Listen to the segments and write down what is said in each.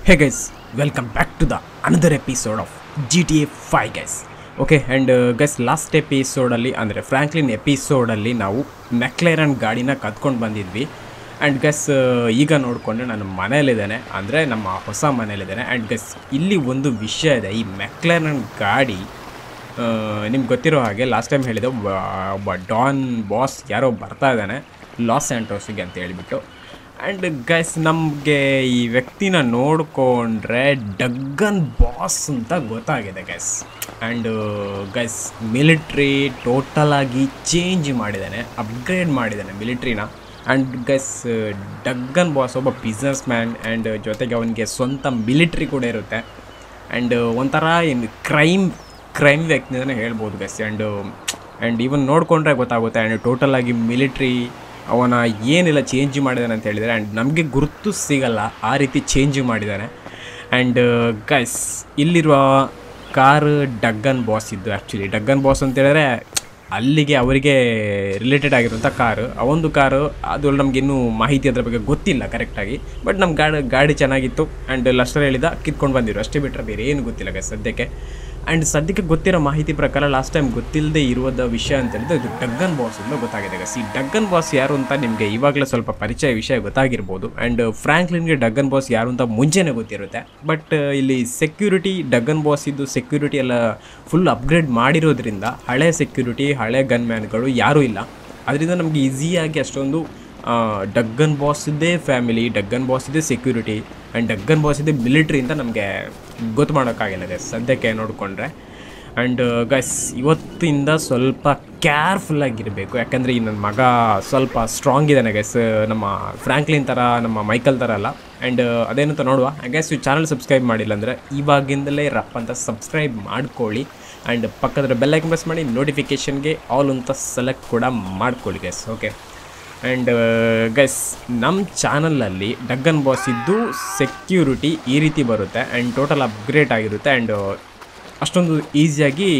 Hey guys welcome back to the another episode of G T A five guys okay and guys last ಎಪಿಸೋಡಲ್ಲಿ ಅಂದರೆ Franklin ಎಪಿಸೋಡಲ್ಲಿ ನಾವು ಮೆಕ್ಲೇರನ್ ಗಾಡಿನ ಕದ್ಕೊಂಡು ಬಂದಿದ್ವಿ and ಗಸ್ ಈಗ ನೋಡಿಕೊಂಡ್ರೆ ನಾನು ಮನೇಲಿದ್ದೇನೆ ಅಂದರೆ ನಮ್ಮ ಹೊಸ ಮನೇಲಿದ್ದೇನೆ ಆ್ಯಂಡ್ ಗಸ್ ಇಲ್ಲಿ ಒಂದು ವಿಷಯ ಇದೆ ಈ ಮೆಕ್ಲೇರನ್ ಗಾಡಿ ನಿಮ್ಗೆ ಗೊತ್ತಿರೋ ಹಾಗೆ ಲಾಸ್ಟ್ ಟೈಮ್ ಹೇಳಿದೆ ಒಬ್ಬ ಒಬ್ಬ ಡಾನ್ ಬಾಸ್ ಯಾರೋ ಬರ್ತಾ ಇದ್ದಾನೆ ಲಾಸ್ ಆ್ಯಂಟೋಸಿಗೆ ಅಂತ ಹೇಳಿಬಿಟ್ಟು ಆ್ಯಂಡ್ ಗೈಸ್ ನಮಗೆ ಈ ವ್ಯಕ್ತಿನ ನೋಡಿಕೊಂಡ್ರೆ ಡಗ್ಗನ್ ಬಾಸ್ ಅಂತ ಗೊತ್ತಾಗಿದೆ ಗೈಸ್ ಆ್ಯಂಡ್ ಗೈಸ್ ಮಿಲಿಟ್ರಿ ಟೋಟಲಾಗಿ ಚೇಂಜ್ ಮಾಡಿದ್ದಾನೆ ಅಪ್ಗ್ರೇಡ್ ಮಾಡಿದ್ದಾನೆ ಮಿಲಿಟ್ರಿನ ಆ್ಯಂಡ್ ಗೈಸ್ ಡಗ್ಗನ್ ಬಾಸ್ ಒಬ್ಬ ಬಿಸ್ನೆಸ್ ಮ್ಯಾನ್ ಆ್ಯಂಡ್ ಜೊತೆಗೆ ಅವನಿಗೆ ಸ್ವಂತ ಮಿಲಿಟ್ರಿ ಕೂಡ ಇರುತ್ತೆ ಆ್ಯಂಡ್ ಒಂಥರ ಏನು ಕ್ರೈಮ್ ಕ್ರೈಮ್ ವ್ಯಕ್ತಿ ಅಂತಲೇ ಹೇಳ್ಬೋದು ಗೈಸ್ ಆ್ಯಂಡ್ ಆ್ಯಂಡ್ ಇವನ್ ನೋಡಿಕೊಂಡ್ರೆ ಗೊತ್ತಾಗುತ್ತೆ ಆ್ಯಂಡ್ ಟೋಟಲಾಗಿ ಮಿಲಿಟ್ರಿ ಅವನ ಏನೆಲ್ಲ ಚೇಂಜ್ ಮಾಡಿದಾನೆ ಅಂತ ಹೇಳಿದರೆ ಆ್ಯಂಡ್ ನಮಗೆ ಗುರುತು ಸಿಗಲ್ಲ ಆ ರೀತಿ ಚೇಂಜ್ ಮಾಡಿದ್ದಾನೆ ಆ್ಯಂಡ್ ಗೈಸ್ ಇಲ್ಲಿರುವ ಕಾರ್ ಡಗ್ಗನ್ ಬಾಸ್ ಇದ್ದು ಆ್ಯಕ್ಚುಲಿ ಡಗ್ಗನ್ ಬಾಸ್ ಅಂತ ಹೇಳಿದ್ರೆ ಅಲ್ಲಿಗೆ ಅವರಿಗೆ ರಿಲೇಟೆಡ್ ಆಗಿರುವಂಥ ಕಾರು ಆ ಒಂದು ಕಾರು ಅದು ನಮ್ಗೆ ಇನ್ನೂ ಮಾಹಿತಿ ಅದ್ರ ಬಗ್ಗೆ ಗೊತ್ತಿಲ್ಲ ಕರೆಕ್ಟಾಗಿ ಬಟ್ ನಮ್ಮ ಗಾಡಿ ಗಾಡಿ ಚೆನ್ನಾಗಿತ್ತು ಆ್ಯಂಡ್ ಲಸ್ಟರ್ ಹೇಳಿದ ಕಿತ್ಕೊಂಡು ಬಂದಿರು ಅಷ್ಟೇ ಬಿಟ್ಟರೆ ಬೇರೆ ಏನು ಗೊತ್ತಿಲ್ಲ guys ಸದ್ಯಕ್ಕೆ ಆ್ಯಂಡ್ ಸದ್ಯಕ್ಕೆ ಗೊತ್ತಿರೋ ಮಾಹಿತಿ ಪ್ರಕಾರ ಲಾಸ್ಟ್ ಟೈಮ್ ಗೊತ್ತಿಲ್ಲದೆ ಇರುವುದ ವಿಷಯ ಅಂತ ಹೇಳಿದ್ರೆ ಇದು ಡಗ್ಗನ್ ಬಾಸ್ ಅಂತ ಗೊತ್ತಾಗಿದೆ ಗಸ್ ಈ ಡಗ್ಗನ್ ಬಾಸ್ ಯಾರು ಅಂತ ನಿಮಗೆ ಇವಾಗಲೇ ಸ್ವಲ್ಪ ಪರಿಚಯ ವಿಷಯ ಗೊತ್ತಾಗಿರ್ಬೋದು ಆ್ಯಂಡ್ ಫ್ರ್ಯಾಂಕ್ಲಿನ್ಗೆ ಡಗ್ಗನ್ ಬಾಸ್ ಯಾರು ಅಂತ ಮುಂಚೆನೇ ಗೊತ್ತಿರುತ್ತೆ ಬಟ್ ಇಲ್ಲಿ ಸೆಕ್ಯೂರಿಟಿ ಡಗ್ಗನ್ ಬಾಸ್ ಇದ್ದು ಸೆಕ್ಯೂರಿಟಿ ಎಲ್ಲ ಫುಲ್ ಅಪ್ಗ್ರೇಡ್ ಮಾಡಿರೋದ್ರಿಂದ ಹಳೆ ಸೆಕ್ಯೂರಿಟಿ ಹಳೆ ಗನ್ ಮ್ಯಾನ್ಗಳು ಯಾರೂ ಇಲ್ಲ ಅದರಿಂದ ನಮಗೆ ಈಸಿಯಾಗಿ ಅಷ್ಟೊಂದು ಆ, ಡಗ್ಗನ್ ಬಾಸ್ ಇದ್ದೇ ಫ್ಯಾಮಿಲಿ ಡಗ್ಗನ್ ಬಾಸ್ ಇದೆ ಸೆಕ್ಯೂರಿಟಿ ಆ್ಯಂಡ್ ಡಗ್ಗನ್ ಬಾಸ್ ಇದೆ ಮಿಲಿಟ್ರಿ ಅಂತ ನಮಗೆ ಗೊತ್ತು ಮಾಡೋಕ್ಕಾಗಿಲ್ಲ ಗೈಸ್ ಸದ್ಯಕ್ಕೆ ನೋಡಿಕೊಂಡ್ರೆ ಆ್ಯಂಡ್ ಗೈಸ್ ಇವತ್ತಿಂದ ಸ್ವಲ್ಪ ಕೇರ್ಫುಲ್ ಆಗಿರಬೇಕು ಯಾಕಂದರೆ ಈ ನನ್ನ ಮಗ ಸ್ವಲ್ಪ ಸ್ಟ್ರಾಂಗ್ ಇದ್ದಾನೆ ಗೈಸ್ ನಮ್ಮ ಫ್ರ್ಯಾಂಕ್ಲಿನ್ ಥರ ನಮ್ಮ ಮೈಕಲ್ ಥರ ಅಲ್ಲ ಆ್ಯಂಡ್ ಅದೇನಂತ ನೋಡುವ ಗೈಸ್ ಈ ಚಾನಲ್ ಸಬ್ಸ್ಕ್ರೈಬ್ ಮಾಡಿಲ್ಲ ಅಂದರೆ ಇವಾಗಿಂದಲೇ ರಪ್ ಅಂತ ಸಬ್ಸ್ಕ್ರೈಬ್ ಮಾಡ್ಕೊಳ್ಳಿ ಆ್ಯಂಡ್ ಪಕ್ಕದ ಬೆಲ್ಲೈಕನ್ ಪ್ರೆಸ್ ಮಾಡಿ ನೋಟಿಫಿಕೇಷನ್ಗೆ ಆಲ್ ಅಂತ ಸೆಲೆಕ್ಟ್ ಕೂಡ ಮಾಡ್ಕೊಳ್ಳಿ ಗೈಸ್ ಓಕೆ ಆ್ಯಂಡ್ ಗೈಸ್ ನಮ್ಮ ಚಾನಲಲ್ಲಿ ಡಗ್ಗನ್ ಬಾಸ್ ಇದ್ದು ಸೆಕ್ಯೂರಿಟಿ ಈ ರೀತಿ ಬರುತ್ತೆ ಆ್ಯಂಡ್ ಟೋಟಲ್ ಅಪ್ಗ್ರೇಡ್ ಆಗಿರುತ್ತೆ ಆ್ಯಂಡ್ ಅಷ್ಟೊಂದು ಈಸಿಯಾಗಿ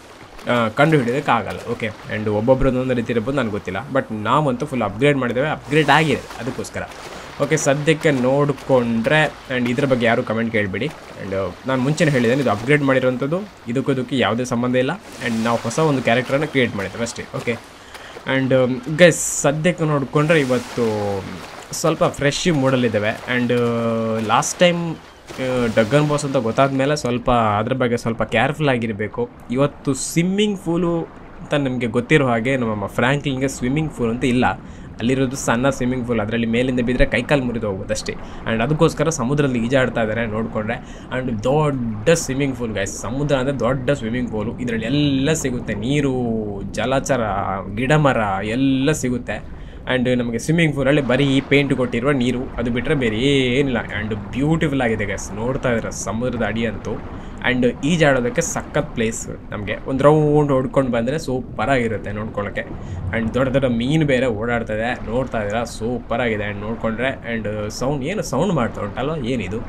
ಕಂಡು ಹಿಡಿಯೋದಕ್ಕಾಗಲ್ಲ ಓಕೆ ಆ್ಯಂಡ್ ಒಬ್ಬೊಬ್ರದ್ದು ಒಂದು ರೀತಿ ಇರ್ಬೋದು ನನಗೆ ಗೊತ್ತಿಲ್ಲ ಬಟ್ ನಾವಂತೂ ಫುಲ್ ಅಪ್ಗ್ರೇಡ್ ಮಾಡಿದ್ದೇವೆ ಅಪ್ಗ್ರೇಡ್ ಆಗಿದೆ ಅದಕ್ಕೋಸ್ಕರ ಓಕೆ ಸದ್ಯಕ್ಕೆ ನೋಡಿಕೊಂಡ್ರೆ ಆ್ಯಂಡ್ ಇದ್ರ ಬಗ್ಗೆ ಯಾರೂ ಕಮೆಂಟ್ ಕೇಳಬೇಡಿ ಆ್ಯಂಡ್ ನಾನು ಮುಂಚೆನೇ ಹೇಳಿದ್ದೇನೆ ಇದು ಅಪ್ಗ್ರೇಡ್ ಮಾಡಿರೋಂಥದ್ದು ಇದಕ್ಕೂ ಇದಕ್ಕೆ ಯಾವುದೇ ಸಂಬಂಧ ಇಲ್ಲ ಆ್ಯಂಡ್ ನಾವು ಹೊಸ ಒಂದು ಕ್ಯಾರೆಕ್ಟರನ್ನು ಕ್ರಿಯೇಟ್ ಮಾಡಿದ್ದೇವೆ ಅಷ್ಟೇ ಓಕೆ ಆ್ಯಂಡ್ ಗೈಸ್ ಸದ್ಯಕ್ಕೆ ನೋಡಿಕೊಂಡ್ರೆ ಇವತ್ತು ಸ್ವಲ್ಪ ಫ್ರೆಶ್ ಮೂಡಲ್ಲಿದ್ದಾವೆ and last time Duggan boss ಅಂತ ಗೊತ್ತಾದ ಮೇಲೆ ಸ್ವಲ್ಪ ಅದ್ರ ಬಗ್ಗೆ ಸ್ವಲ್ಪ ಕೇರ್ಫುಲ್ ಆಗಿರಬೇಕು ಇವತ್ತು ಸ್ವಿಮ್ಮಿಂಗ್ ಫೂಲು ಅಂತ ನಮಗೆ ಗೊತ್ತಿರೋ ಹಾಗೆ ನಮ್ಮ ಫ್ರ್ಯಾಂಕ್ಲಿನ್ಗೆ ಸ್ವಿಮ್ಮಿಂಗ್ ಫೂಲ್ ಅಂತ ಇಲ್ಲ ಅಲ್ಲಿರೋದು ಸಣ್ಣ ಸ್ವಿಮ್ಮಿಂಗ್ ಪೂಲ್ ಅದರಲ್ಲಿ ಮೇಲಿಂದ ಬಿದ್ದರೆ ಕೈಕಾಲು ಮುರಿದು ಹೋಗ್ಬೋದು ಅಷ್ಟೇ ಆ್ಯಂಡ್ ಅದಕ್ಕೋಸ್ಕರ ಸಮುದ್ರದಲ್ಲಿ ಈಜಾಡ್ತಾ ಇದ್ದಾರೆ ನೋಡಿಕೊಂಡ್ರೆ ಆ್ಯಂಡ್ ದೊಡ್ಡ ಸ್ವಿಮ್ಮಿಂಗ್ ಪೂಲ್ ಗೈಸ್ ಸಮುದ್ರ ಅಂದರೆ ದೊಡ್ಡ ಸ್ವಿಮ್ಮಿಂಗ್ ಪೂಲು ಇದರಲ್ಲಿ ಎಲ್ಲ ಸಿಗುತ್ತೆ ನೀರು ಜಲಚರ ಗಿಡಮರ ಎಲ್ಲ ಸಿಗುತ್ತೆ ಆ್ಯಂಡ್ ನಮಗೆ ಸ್ವಿಮ್ಮಿಂಗ್ ಪೂಲಲ್ಲಿ ಬರೀ ಪೇಂಟ್ ಕೊಟ್ಟಿರುವ ನೀರು ಅದು ಬಿಟ್ಟರೆ ಬೇರೆ ಏನಿಲ್ಲ ಆ್ಯಂಡ್ ಬ್ಯೂಟಿಫುಲ್ ಆಗಿದೆ ಗೈಸ್ ನೋಡ್ತಾ ಇದ್ದಾರೆ ಸಮುದ್ರದ ಅಡಿ ಅಂತೂ ಆ್ಯಂಡ್ ಈಜಾಡೋದಕ್ಕೆ ಸಖತ್ ಪ್ಲೇಸ್ ನಮಗೆ ಒಂದು ರೌಂಡ್ ಹೊಡ್ಕೊಂಡು ಬಂದರೆ ಸೂಪರ್ ಆಗಿರುತ್ತೆ ನೋಡ್ಕೊಳ್ಳೋಕ್ಕೆ ಆ್ಯಂಡ್ ದೊಡ್ಡ ದೊಡ್ಡ ಮೀನು ಬೇರೆ ಓಡಾಡ್ತಾ ಇದೆ ನೋಡ್ತಾ ಇದ್ದೀರಾ ಸೂಪರ್ ಆಗಿದೆ ಆ್ಯಂಡ್ ನೋಡಿಕೊಂಡ್ರೆ ಆ್ಯಂಡ್ ಸೌಂಡ್ ಏನು ಸೌಂಡ್ ಮಾಡ್ತಾ ಉಂಟಲ್ವ ಏನಿದು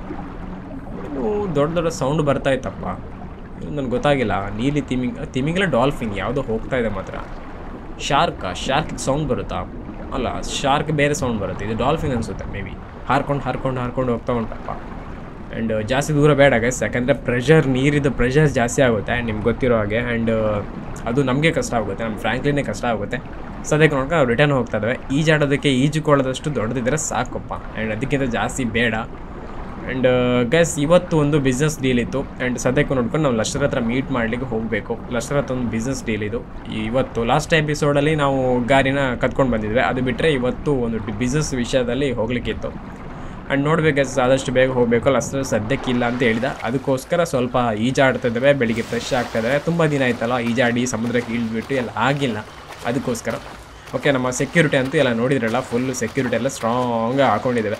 ಏನು ದೊಡ್ಡ ದೊಡ್ಡ ಸೌಂಡ್ ಬರ್ತಾ ಇತ್ತಪ್ಪ ನನಗೆ ಗೊತ್ತಾಗಿಲ್ಲ ನೀಲಿ ತಿಮಿಂಗ್ ತಿಮಿಂಗಲ ಡಾಲ್ಫಿನ್ ಯಾವುದೋ ಹೋಗ್ತಾ ಇದೆ ಮಾತ್ರ ಶಾರ್ಕಾ ಶಾರ್ಕ್ ಸೌಂಡ್ ಬರುತ್ತಾ ಅಲ್ಲ ಶಾರ್ಕ್ ಬೇರೆ ಸೌಂಡ್ ಬರುತ್ತೆ ಇದು ಡಾಲ್ಫಿನ್ ಅನಿಸುತ್ತೆ ಮೇ ಬಿ ಹಾರ್ಕೊಂಡು ಹಾರ್ಕೊಂಡು ಹಾರ್ಕೊಂಡು ಹೋಗ್ತಾ ಉಂಟಪ್ಪ ಆ್ಯಂಡ್ ಜಾಸ್ತಿ ದೂರ ಬೇಡ ಗೈಸ್ ಯಾಕಂದರೆ ಪ್ರೆಷರ್ ನೀರಿದ್ದು ಪ್ರೆಷರ್ ಜಾಸ್ತಿ ಆಗುತ್ತೆ ಆ್ಯಂಡ್ ನಿಮ್ಗೆ ಗೊತ್ತಿರೋ ಹಾಗೆ ಆ್ಯಂಡ್ ಅದು ನಮಗೆ ಕಷ್ಟ ಆಗುತ್ತೆ ನಮ್ಮ ಫ್ರ್ಯಾಂಕ್ಲಿನೇ ಕಷ್ಟ ಆಗುತ್ತೆ ಸದ್ಯಕ್ಕೆ ನೋಡ್ಕೊಂಡು ನಾವು ರಿಟರ್ನ್ ಹೋಗ್ತಾ ಇದ್ದಾವೆ ಈಜಾಡೋದಕ್ಕೆ ಈಜುಕೊಳ್ಳೋದಷ್ಟು ದೊಡ್ಡದಿದ್ದರೆ ಸಾಕಪ್ಪ ಆ್ಯಂಡ್ ಅದಕ್ಕಿಂತ ಜಾಸ್ತಿ ಬೇಡ ಆ್ಯಂಡ್ ಗೈಸ್ ಇವತ್ತು ಒಂದು ಬಿಸ್ನೆಸ್ ಡೀಲ್ ಇತ್ತು ಆ್ಯಂಡ್ ಸದ್ಯಕ್ಕೆ ನೋಡ್ಕೊಂಡು ನಾವು ಲಷ್ಟರ್ ಹತ್ರ ಮೀಟ್ ಮಾಡಲಿಕ್ಕೆ ಹೋಗಬೇಕು ಲಷ್ಟರ್ ಹತ್ರ ಒಂದು ಬಿಸ್ನೆಸ್ ಡೀಲ್ ಇದು ಇವತ್ತು ಲಾಸ್ಟ್ ಎಪಿಸೋಡಲ್ಲಿ ನಾವು ಗಾರಿನ ಕತ್ಕೊಂಡು ಬಂದಿದ್ವಿ ಅದು ಬಿಟ್ಟರೆ ಇವತ್ತು ಒಂದು ಬಿಸ್ನೆಸ್ ವಿಷಯದಲ್ಲಿ ಹೋಗ್ಲಿಕ್ಕಿತ್ತು ಆ್ಯಂಡ್ ನೋಡ್ಬೇಕು ಗೈಸ್ ಆದಷ್ಟು ಬೇಗ ಹೋಗಬೇಕು ಲಸ್ಟರ್ ಸದ್ಯಕ್ಕೆ ಇಲ್ಲ ಅಂತ ಹೇಳಿದ ಅದಕ್ಕೋಸ್ಕರ ಸ್ವಲ್ಪ ಈಜಾಡ್ತಾ ಇದ್ದಾವೆ ಬೆಳಿಗ್ಗೆ ಫ್ರೆಶ್ ಆಗ್ತಾ ಇದ್ದಾವೆ ತುಂಬ ದಿನ ಆಯ್ತಲ್ಲ ಈಜಾಡಿ ಸಮುದ್ರಕ್ಕೆ ಇಳಿದ್ಬಿಟ್ಟು ಎಲ್ಲ ಆಗಿಲ್ಲ ಅದಕ್ಕೋಸ್ಕರ ಓಕೆ ನಮ್ಮ ಸೆಕ್ಯೂರಿಟಿ ಅಂತೂ ಎಲ್ಲ ನೋಡಿದ್ರಲ್ಲ ಫುಲ್ ಸೆಕ್ಯೂರಿಟಿ ಎಲ್ಲ ಸ್ಟ್ರಾಂಗ್ ಹಾಕೊಂಡಿದ್ದೇವೆ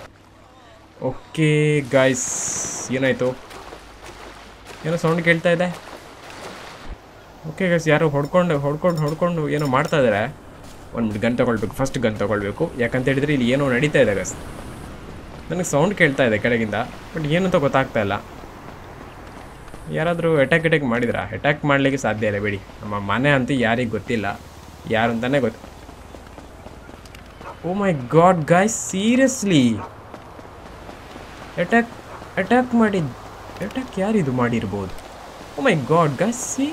ಓಕೆ ಗಾಯ್ಸ್ ಏನಾಯಿತು ಏನೋ ಸೌಂಡ್ ಕೇಳ್ತಾ ಇದೆ ಓಕೆ ಗೈಸ್ ಯಾರೋ ಹೊಡ್ಕೊಂಡು ಹೊಡ್ಕೊಂಡು ಹೊಡ್ಕೊಂಡು ಏನೋ ಮಾಡ್ತಾ ಇದ್ದಾರೆ ಒಂದು ಗನ್ ತೊಗೊಳ್ಬೇಕು ಫಸ್ಟ್ ಗನ್ ತೊಗೊಳ್ಬೇಕು ಯಾಕಂತ ಹೇಳಿದ್ರೆ ಇಲ್ಲಿ ಏನೋ ನಡೀತಾ ಇದೆ ಗೈಸ್ ನನಗೆ ಸೌಂಡ್ ಕೇಳ್ತಾ ಇದೆ ಕೆಳಗಿಂದ ಬಟ್ ಏನಂತ ಗೊತ್ತಾಗ್ತಾ ಇಲ್ಲ ಯಾರಾದರೂ ಅಟ್ಯಾಕ್ ಅಟ್ಯಾಕ್ ಮಾಡಿದ್ರಾ ಅಟ್ಯಾಕ್ ಮಾಡಲಿಕ್ಕೆ ಸಾಧ್ಯ ಇಲ್ಲ ಬಿಡಿ ನಮ್ಮ ಮನೆ ಅಂತೂ ಯಾರಿಗೆ ಗೊತ್ತಿಲ್ಲ ಯಾರು ಅಂತಲೇ ಗೊತ್ತು oh my god guys seriously attack attack ಮಾಡಿ ಅಟ್ಯಾಕ್ ಯಾರಿದು ಮಾಡಿರ್ಬೋದು oh my god guys see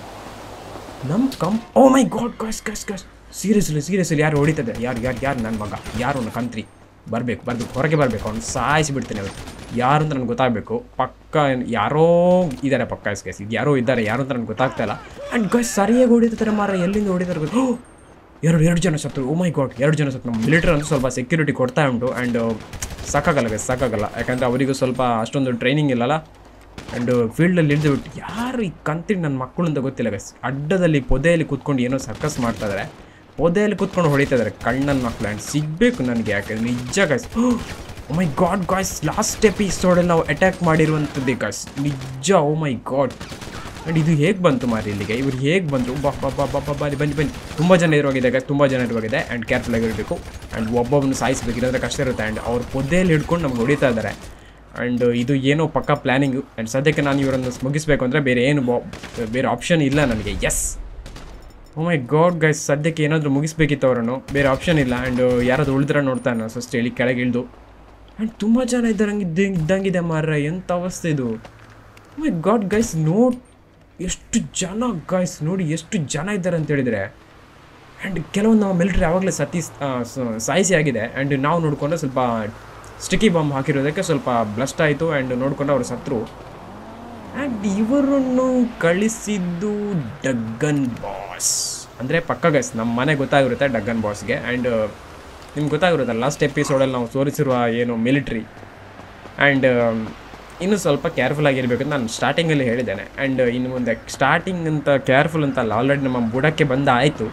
ನಮ್ಮ come oh my god guys guys guys seriously seriously ಯಾರು ಹೊಡಿತದೆ ಯಾರು ಯಾರು ಯಾರು ನನ್ನ ಮಗ ಯಾರು ಅವನ ಕಂತ್ರಿ ಬರಬೇಕು ಬರಬೇಕು ಹೊರಗೆ ಬರಬೇಕು ಅವ್ನು ಸಾಯಿಸಿಬಿಡ್ತೇನೆ ಅವತ್ತು ಯಾರು ಅಂತ ನನಗೆ ಗೊತ್ತಾಗಬೇಕು ಪಕ್ಕ ಯಾರೋ ಇದ್ದಾರೆ ಪಕ್ಕ ಎಸ್ ಗೈಸ್ ಇದು ಯಾರೋ ಇದ್ದಾರೆ ಯಾರು ಅಂತ ನನಗೆ ಗೊತ್ತಾಗ್ತಾ ಇಲ್ಲ ಆ್ಯಂಡ್ ಗಸ್ ಸರಿಯಾಗಿ ಹೊಡಿತಾರೆ ಮಾರ ಎಲ್ಲಿಂದ ಹೊಡಿತಾರೆ ಗೊತ್ತು ಓ! ಎರಡು ಎರಡು ಜನ ಸತ್ತು ಓ ಮೈ ಗಾಡ್ ಎರಡು ಜನ ಸತ್ತು ನಮ್ಮ ಮಿಲಿಟರಿ ಅಂತೂ ಸ್ವಲ್ಪ ಸೆಕ್ಯೂರಿಟಿ ಕೊಡ್ತಾ ಉಂಟು ಆ್ಯಂಡ್ ಸಾಕಾಗಲ್ಲ ಗೈಸ್ ಸಾಕಾಗಲ್ಲ ಯಾಕಂದರೆ ಅವರಿಗೂ ಸ್ವಲ್ಪ ಅಷ್ಟೊಂದು ಟ್ರೈನಿಂಗ್ ಇಲ್ಲಲ್ಲ ಆ್ಯಂಡ್ ಫೀಲ್ಡಲ್ಲಿ ಇಳಿದು ಬಿಟ್ಟು ಯಾರು ಈ ಕಂತಿನ ನನ್ನ ಮಕ್ಕಳು ಅಂತ ಗೊತ್ತಿಲ್ಲ ಗೈಸ್ ಅಡ್ಡದಲ್ಲಿ ಪೊದೆಯಲ್ಲಿ ಕೂತ್ಕೊಂಡು ಏನೋ ಸರ್ಕಸ್ ಮಾಡ್ತಾ ಇದ್ದಾರೆ ಪೊದೆಯಲ್ಲಿ ಕೂತ್ಕೊಂಡು ಹೊಡಿತಾ ಇದ್ದಾರೆ ಕಣ್ಣನ ಮಕ್ಕಳು ಆ್ಯಂಡ್ ಸಿಗಬೇಕು ನನಗೆ ಯಾಕೆ ನಿಜ guys oh my god guys last ಎಪಿಸೋಡಲ್ಲಿ ನಾವು ಅಟ್ಯಾಕ್ ಮಾಡಿರುವಂಥದ್ದೇ ಗಾಯ್ಸ್ ನಿಜ ಓ ಮೈ ಗಾಡ್ ಆ್ಯಂಡ್ ಇದು ಹೇಗೆ ಬಂತು ಮಾರಿ ಇಲ್ಲಿಗೆ ಇವ್ರು ಹೇಗೆ ಬಂದರು ಬಾ ಬಾ ಬಾ ಬಾ ಬಾ ಬನ್ನಿ ಬನ್ನಿ ಬನ್ನಿ ತುಂಬ ಜನ ಇರುವಾಗಿದೆ ಗೈಸ್ ತುಂಬ ಜನ ಇರುವಾಗಿದೆ ಆ್ಯಂಡ್ ಕೇರ್ಫುಲ್ ಆಗಿರಬೇಕು ಆ್ಯಂಡ್ ಒಬ್ಬೊಬ್ಬನು ಸಾಯಿಸ್ಬೇಕು ಇಲ್ಲಾಂದ್ರೆ ಕಷ್ಟ ಇರುತ್ತೆ ಆ್ಯಂಡ್ ಅವ್ರ ಪೊದೆಯಲ್ಲಿ ಹಿಡ್ಕೊಂಡು ನಮ್ಗೆ ಹೊಡಿತಾ ಇದ್ದಾರೆ ಆ್ಯಂಡ್ ಇದು ಏನೋ ಪಕ್ಕ ಪ್ಲ್ಯಾನಿಂಗು ಆ್ಯಂಡ್ ಸದ್ಯಕ್ಕೆ ನಾನು ಇವರನ್ನು ಮುಗಿಸ್ಬೇಕು ಅಂದರೆ ಬೇರೆ ಏನು ಬಾ ಬೇರೆ ಆಪ್ಷನ್ ಇಲ್ಲ ನನಗೆ yes oh my god guys ಸದ್ಯಕ್ಕೆ ಏನಾದರೂ ಮುಗಿಸ್ಬೇಕಿತ್ತು ಅವರನ್ನು ಬೇರೆ ಆಪ್ಷನ್ ಇಲ್ಲ ಆ್ಯಂಡ್ ಯಾರಾದ್ರು ಉಳಿದ್ರೆ ನೋಡ್ತಾನೆ ಫಸ್ಟ್ ಹೇಳಿ ಕೆಳಗೆ ಇಳಿದು ಆ್ಯಂಡ್ ತುಂಬ ಜನ ಇದ್ದಾರಂಗೆ ಇದ್ದ ಇದ್ದಂಗಿದೆ ಮಾರ್ರೆ ಎಂಥ ಅವಸ್ಥೆ ಇದು ಓ ಮೈ ಗಾಡ್ ಗೈಸ್ ನೋಡ್ ಎಷ್ಟು ಜನ ಗೈಸ್ ನೋಡಿ ಎಷ್ಟು ಜನ ಇದ್ದಾರೆ ಅಂತ ಹೇಳಿದರೆ ಆ್ಯಂಡ್ ಕೆಲವೊಂದು ನಾವು ಮಿಲಿಟ್ರಿ ಆವಾಗಲೇ ಸತಿ ಆ, ಸ- ಸಾಯಿಸಿ ಆಗಿದೆ ಆ್ಯಂಡ್ ನಾವು ನೋಡಿಕೊಂಡ್ರೆ ಸ್ವಲ್ಪ ಸ್ಟಿಕ್ಕಿ ಬಾಂಬ್ ಹಾಕಿರೋದಕ್ಕೆ ಸ್ವಲ್ಪ ಬ್ಲಸ್ಟ್ ಆಯಿತು ಆ್ಯಂಡ್ ನೋಡಿಕೊಂಡು ಅವರು ಸತ್ರು ಆ್ಯಂಡ್ ಇವರನ್ನು ಕಳಿಸಿದ್ದು ಡಗ್ಗನ್ ಬಾಸ್ ಅಂದರೆ ಪಕ್ಕ ಗೈಸ್ ನಮ್ಮ ಮನೆ ಗೊತ್ತಾಗಿರುತ್ತೆ ಡಗ್ಗನ್ ಬಾಸ್ಗೆ ಆ್ಯಂಡ್ ನಿಮ್ಗೆ ಗೊತ್ತಾಗಿರುತ್ತೆ ಲಾಸ್ಟ್ ಎಪಿಸೋಡಲ್ಲಿ ನಾವು ತೋರಿಸಿರುವ ಏನು ಮಿಲಿಟ್ರಿ ಆ್ಯಂಡ್ ಇನ್ನೂ ಸ್ವಲ್ಪ ಕೇರ್ಫುಲ್ ಆಗಿರಬೇಕು ಅಂತ ನಾನು ಸ್ಟಾರ್ಟಿಂಗಲ್ಲಿ ಹೇಳಿದ್ದೇನೆ ಆ್ಯಂಡ್ ಇನ್ನು ಮುಂದೆ ಸ್ಟಾರ್ಟಿಂಗ್ ಅಂತ ಕೇರ್ಫುಲ್ ಅಂತ ಅಲ್ಲ ಆಲ್ರೆಡಿ ನಮ್ಮ ಬುಡಕ್ಕೆ ಬಂದ ಆಯಿತು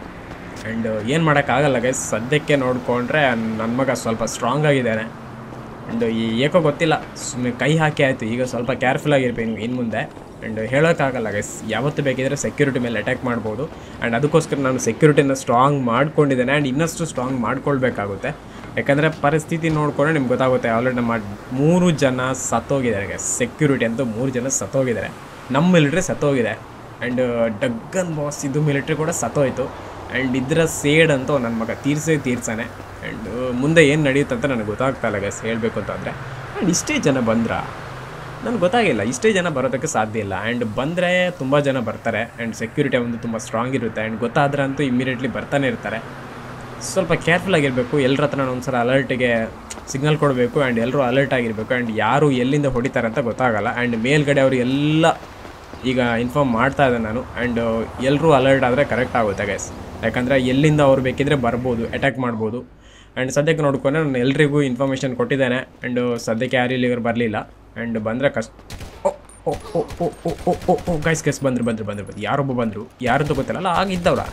ಆ್ಯಂಡ್ ಏನು ಮಾಡೋಕ್ಕಾಗಲ್ಲ ಗೈಸ್ ಸದ್ಯಕ್ಕೆ ನೋಡಿಕೊಂಡ್ರೆ ನನ್ನ ಮಗ ಸ್ವಲ್ಪ ಸ್ಟ್ರಾಂಗ್ ಆಗಿದ್ದಾನೆ ಆ್ಯಂಡ್ ಈ ಏಕೋ ಗೊತ್ತಿಲ್ಲ ಸುಮ್ಮನೆ ಕೈ ಹಾಕಿ ಆಯಿತು ಈಗ ಸ್ವಲ್ಪ ಕೇರ್ಫುಲ್ ಆಗಿರ್ಬೇಕು ಇನ್ನು ಮುಂದೆ ಆ್ಯಂಡ್ ಹೇಳೋಕ್ಕಾಗಲ್ಲ ಗೈಸ್ ಯಾವತ್ತು ಬೇಕಿದ್ರೆ ಸೆಕ್ಯೂರಿಟಿ ಮೇಲೆ ಅಟ್ಯಾಕ್ ಮಾಡ್ಬೋದು ಆ್ಯಂಡ್ ಅದಕ್ಕೋಸ್ಕರ ನಾನು ಸೆಕ್ಯೂರಿಟಿನ ಸ್ಟ್ರಾಂಗ್ ಮಾಡ್ಕೊಂಡಿದ್ದೇನೆ ಆ್ಯಂಡ್ ಇನ್ನಷ್ಟು ಸ್ಟ್ರಾಂಗ್ ಮಾಡ್ಕೊಳ್ಬೇಕಾಗುತ್ತೆ ಯಾಕಂದರೆ ಪರಿಸ್ಥಿತಿ ನೋಡಿಕೊಂಡ್ರೆ ನಿಮ್ಗೆ ಗೊತ್ತಾಗುತ್ತೆ ಆಲ್ರೆಡಿ ನಮ್ಮ ಮೂರು ಜನ ಸತ್ತೋಗಿದ್ದಾರೆ ಗೈಸ್ ಸೆಕ್ಯೂರಿಟಿ ಅಂತೂ ಮೂರು ಜನ ಸತ್ತೋಗಿದ್ದಾರೆ ನಮ್ಮ ಮಿಲಿಟ್ರಿ ಸತ್ತೋಗಿದೆ ಆ್ಯಂಡ್ ಡಗ್ಗನ್ ಬಾಸ್ ಇದು ಮಿಲಿಟ್ರಿ ಕೂಡ ಸತ್ತೋಯ್ತು ಆ್ಯಂಡ್ ಇದರ ಸೇಡ್ ಅಂತೂ ನನ್ನ ಮಗ ತೀರ್ಸೇ ತೀರ್ಸಾನೆ ಆ್ಯಂಡ್ ಮುಂದೆ ಏನು ನಡೆಯುತ್ತೆ ಅಂತ ನನಗೆ ಗೊತ್ತಾಗ್ತಾ ಇಲ್ಲ ಗೈಸ್ ಹೇಳಬೇಕು ಅಂತಂದರೆ ಆ್ಯಂಡ್ ಇಷ್ಟೇ ಜನ ಬಂದ್ರ ನನಗೆ ಗೊತ್ತಾಗಿಲ್ಲ ಇಷ್ಟೇ ಜನ ಬರೋದಕ್ಕೆ ಸಾಧ್ಯ ಇಲ್ಲ ಆ್ಯಂಡ್ ಬಂದರೆ ತುಂಬ ಜನ ಬರ್ತಾರೆ ಆ್ಯಂಡ್ ಸೆಕ್ಯೂರಿಟಿ ಒಂದು ತುಂಬ ಸ್ಟ್ರಾಂಗ್ ಇರುತ್ತೆ ಆ್ಯಂಡ್ ಗೊತ್ತಾದ್ರೆ ಅಂತೂ ಇಮಿಡಿಯೇಟ್ಲಿ ಬರ್ತಾನೆ ಇರ್ತಾರೆ ಸ್ವಲ್ಪ ಕೇರ್ಫುಲ್ ಆಗಿರಬೇಕು ಎಲ್ಲರ ಹತ್ರ ಒಂದ್ಸಲ ಅಲರ್ಟಿಗೆ ಸಿಗ್ನಲ್ ಕೊಡಬೇಕು ಆ್ಯಂಡ್ ಎಲ್ಲರೂ ಅಲರ್ಟ್ ಆಗಿರಬೇಕು ಆ್ಯಂಡ್ ಯಾರು ಎಲ್ಲಿಂದ ಹೊಡಿತಾರೆ ಅಂತ ಗೊತ್ತಾಗಲ್ಲ ಆ್ಯಂಡ್ ಮೇಲ್ಗಡೆ ಅವರು ಎಲ್ಲ ಈಗ ಇನ್ಫಾರ್ಮ್ ಮಾಡ್ತಾ ಇದ್ದೆ ನಾನು ಆ್ಯಂಡ್ ಎಲ್ಲರೂ ಅಲರ್ಟ್ ಆದರೆ ಕರೆಕ್ಟ್ ಆಗುತ್ತೆ ಗೈಸ್ ಯಾಕಂದರೆ ಎಲ್ಲಿಂದ ಅವ್ರು ಬೇಕಿದ್ರೆ ಬರ್ಬೋದು ಅಟ್ಯಾಕ್ ಮಾಡ್ಬೋದು ಆ್ಯಂಡ್ ಸದ್ಯಕ್ಕೆ ನೋಡ್ಕೊಂಡ್ರೆ ನಾನು ಎಲ್ರಿಗೂ ಇನ್ಫಾರ್ಮೇಷನ್ ಕೊಟ್ಟಿದ್ದೇನೆ ಆ್ಯಂಡ್ ಸದ್ಯಕ್ಕೆ ಯಾರು ಇಲ್ಲಿಗರು ಬರಲಿಲ್ಲ ಆ್ಯಂಡ್ ಬಂದರೆ ಕಷ್ಟ ಓ oh oh oh oh oh oh ಓ ಗೈಸ್ ಗೈಸ್ ಬಂದರು ಬಂದರು ಬಂದರು ಬಂದರು ಯಾರೊಬ್ಬ ಬಂದರು ಯಾರು ಅಂತ ಗೊತ್ತಿಲ್ಲ ಅಲ್ಲ ಆಗಿದ್ದವ್ರ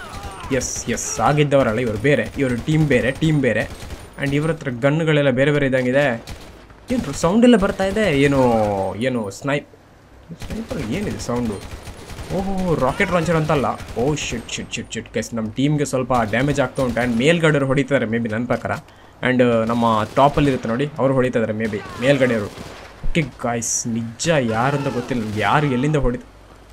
ಎಸ್ ಎಸ್ ಆಗಿದ್ದವರಲ್ಲ ಇವರು ಬೇರೆ ಇವರು ಟೀಮ್ ಬೇರೆ ಟೀಮ್ ಬೇರೆ ಆ್ಯಂಡ್ ಇವ್ರ ಹತ್ರ ಗನ್ನುಗಳೆಲ್ಲ ಬೇರೆ ಬೇರೆ ಇದ್ದಂಗಿದೆ ಏನು ಸೌಂಡ್ ಎಲ್ಲ ಬರ್ತಾ ಇದೆ ಏನು ಏನು ಸ್ನೈಪ್ ಸ್ನೈಪರ್ ಏನಿದೆ ಸೌಂಡು ಓಹೋ ರಾಕೆಟ್ ಲಾಂಚರ್ ಅಂತಲ್ಲ ಓ ಶಿಟ್ ಶಿಟ್ ಶಿಟ್ ಶಿಟ್ ಗೈಸ್ ನಮ್ಮ ಟೀಮ್ಗೆ ಸ್ವಲ್ಪ ಡ್ಯಾಮೇಜ್ ಆಗ್ತಾ ಉಂಟು ಆ್ಯಂಡ್ ಮೇಲ್ಗಡೆಯವರು ಹೊಡಿತಾರೆ ಮೇ ಬಿ ನನ್ನ ಪ್ರಕಾರ ಆ್ಯಂಡ್ ನಮ್ಮ ಟಾಪಲ್ಲಿ ಇರುತ್ತೆ ನೋಡಿ ಅವರು ಹೊಡಿತಾ ಇದ್ದಾರೆ ಮೇ ಬಿ ಮೇಲ್ಗಡೆಯವರು ಓಕೆ ಗಾಯ್ಸ್ ನಿಜ ಯಾರು ಅಂತ ಗೊತ್ತಿಲ್ಲ ನಮ್ಗೆ ಯಾರು ಎಲ್ಲಿಂದ ಹೊಡಿ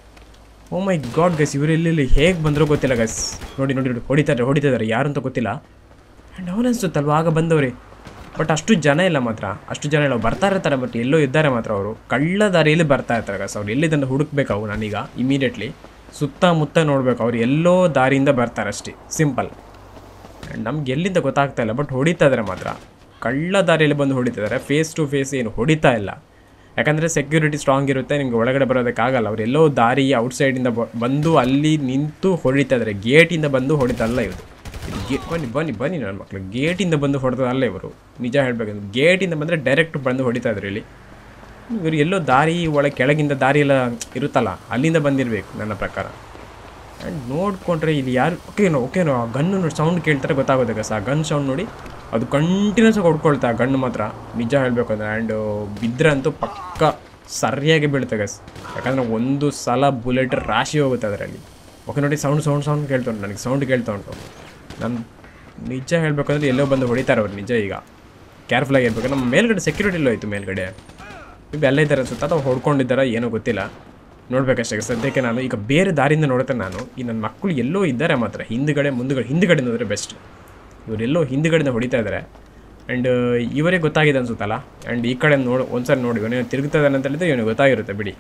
ಓ ಮೈ ಗಾಡ್ ಗೈಸ್ ಇವರು ಇಲ್ಲಿ ಹೇಗೆ ಬಂದರೂ ಗೊತ್ತಿಲ್ಲ ಗೈಸ್ ನೋಡಿ ನೋಡಿ ನೋಡಿ ಹೊಡಿತಾರೆ ಹೊಡಿತಿದ್ದಾರೆ ಯಾರು ಅಂತ ಗೊತ್ತಿಲ್ಲ ಆ್ಯಂಡ್ ಅವನು ಅನ್ಸುತ್ತಲ್ವ ಆಗ ಬಂದವ್ರಿ ಬಟ್ ಅಷ್ಟು ಜನ ಇಲ್ಲ ಮಾತ್ರ ಅಷ್ಟು ಜನ ಇಲ್ಲ ಬರ್ತಾ ಇರ್ತಾರೆ ಬಟ್ ಎಲ್ಲೋ ಇದ್ದಾರೆ ಮಾತ್ರ ಅವರು ಕಳ್ಳ ದಾರಿಯಲ್ಲಿ ಬರ್ತಾ ಇರ್ತಾರೆ ಗೈಸ್ ಅವ್ರು ಎಲ್ಲಿಂದ ಹುಡುಕ್ಬೇಕು ಅವು ನಾನೀಗ ಇಮಿಡಿಯೇಟ್ಲಿ ಸುತ್ತಮುತ್ತ ನೋಡಬೇಕು ಅವ್ರು ಎಲ್ಲೋ ದಾರಿಯಿಂದ ಬರ್ತಾರೆ ಅಷ್ಟೇ ಸಿಂಪಲ್ ಆ್ಯಂಡ್ ನಮ್ಗೆ ಎಲ್ಲಿಂದ ಗೊತ್ತಾಗ್ತಾ ಇಲ್ಲ ಬಟ್ ಹೊಡಿತಾ ಇದ್ದಾರೆ ಮಾತ್ರ ಕಳ್ಳ ದಾರಿಯಲ್ಲಿ ಬಂದು ಹೊಡಿತಿದ್ದಾರೆ ಫೇಸ್ ಟು ಫೇಸ್ ಏನು ಹೊಡಿತಾ ಇಲ್ಲ ಯಾಕಂದರೆ ಸೆಕ್ಯೂರಿಟಿ ಸ್ಟ್ರಾಂಗ್ ಇರುತ್ತೆ ನಿಮ್ಗೆ ಒಳಗಡೆ ಬರೋದಕ್ಕಾಗಲ್ಲ ಅವ್ರು ಎಲ್ಲೋ ದಾರಿ ಔಟ್ಸೈಡಿಂದ ಬಂದು ಅಲ್ಲಿ ನಿಂತು ಹೊಡಿತಾ ಇದ್ದಾರೆ ಗೇಟಿಂದ ಬಂದು ಹೊಡಿತಲ್ಲ ಇವರು ಇದು ಗೇ ಬನ್ನಿ ಬನ್ನಿ ಬನ್ನಿ ನನ್ನ ಮಕ್ಕಳು ಗೇಟಿಂದ ಬಂದು ಹೊಡೆದಲ್ಲ ಇವರು ನಿಜ ಹೇಳಬೇಕಂದ್ರೆ ಗೇಟಿಂದ ಬಂದರೆ ಡೈರೆಕ್ಟ್ ಬಂದು ಹೊಡಿತಾ ಇದ್ರು ಇಲ್ಲಿ ಇವರು ಎಲ್ಲೋ ದಾರಿ ಒಳಗೆ ಕೆಳಗಿಂದ ದಾರಿ ಎಲ್ಲ ಇರುತ್ತಲ್ಲ ಅಲ್ಲಿಂದ ಬಂದಿರಬೇಕು ನನ್ನ ಪ್ರಕಾರ ಆ್ಯಂಡ್ ನೋಡಿಕೊಂಡ್ರೆ ಇಲ್ಲಿ ಯಾರು ಓಕೆನೋ ಓಕೆನೋ ಆ ಗನ್ನು ನೋಡಿ ಸೌಂಡ್ ಕೇಳ್ತಾರೆ ಗೊತ್ತಾಗುತ್ತೆ ಗಸ್ ಆ ಗನ್ ಸೌಂಡ್ ನೋಡಿ ಅದು ಕಂಟಿನ್ಯೂಸ್ ಆಗಿ ಹೊಡ್ಕೊಳ್ತಾ ಆ ಗಣ್ಣು ಮಾತ್ರ ನಿಜ ಹೇಳಬೇಕು ಅಂದರೆ ಆ್ಯಂಡ್ ಬಿದ್ದರೆ ಅಂತೂ ಪಕ್ಕ ಸರಿಯಾಗಿ ಬೀಳುತ್ತೆ ಗಸ್ ಯಾಕಂದರೆ ಒಂದು ಸಲ ಬುಲೆಟ್ ರಾಶಿ ಹೋಗುತ್ತೆ ಅದರಲ್ಲಿ ಓಕೆ ನೋಡಿ ಸೌಂಡ್ ಸೌಂಡ್ ಸೌಂಡ್ ಕೇಳ್ತಾ ಉಂಟು ನನಗೆ ಸೌಂಡ್ ಕೇಳ್ತಾ ಉಂಟು ನಾನು ನಿಜ ಹೇಳಬೇಕಂದ್ರೆ ಎಲ್ಲೋ ಬಂದು ಹೊಡಿತಾರೆ ಅವ್ರು ನಿಜ ಈಗ ಕೇರ್ಫುಲ್ ಆಗಿರ್ಬೇಕು ನಮ್ಮ ಮೇಲ್ಗಡೆ ಸೆಕ್ಯೂರಿಟಿ ಎಲ್ಲೋ ಆಯಿತು ಮೇಲ್ಗಡೆ ಇವು ಎಲ್ಲ ಇದ್ದಾರೆ ಅನ್ಸುತ್ತೆ ಅಥವಾ ಹೊಡ್ಕೊಂಡಿದ್ದಾರ ಏನೋ ಗೊತ್ತಿಲ್ಲ ನೋಡ್ಬೇಕಷ್ಟೇ ಸದ್ಯಕ್ಕೆ ನಾನು ಈಗ ಬೇರೆ ದಾರಿಯಿಂದ ನೋಡ್ತೇನೆ ನಾನು ಈ ನನ್ನ ಮಕ್ಕಳು ಎಲ್ಲೋ ಇದ್ದಾರೆ ಮಾತ್ರ ಹಿಂದ್ಗಡೆ ಮುಂದ್ಗಡೆ ಹಿಂದ್ಗಡೆ ನೋಡಿದ್ರೆ ಬೆಸ್ಟ್ ಇವರೆಲ್ಲೋ ಹಿಂದ್ಗಡೆಯಿಂದ ಹೊಡಿತಾ ಇದ್ದಾರೆ ಆ್ಯಂಡ್ ಇವರೇ ಗೊತ್ತಾಗಿದೆ ಅನ್ಸುತ್ತಲ್ಲ ಆ್ಯಂಡ್ ಈ ಕಡೆ ನೋಡಿ ಒಂದ್ಸರಿ ನೋಡಿ ಇವನು ತಿರುಗ್ತದಾನೆ ಅಂತ ಹೇಳಿದ್ರೆ ಇವನಿಗೆ ಗೊತ್ತಾಗಿರುತ್ತೆ ಬಿಡಿ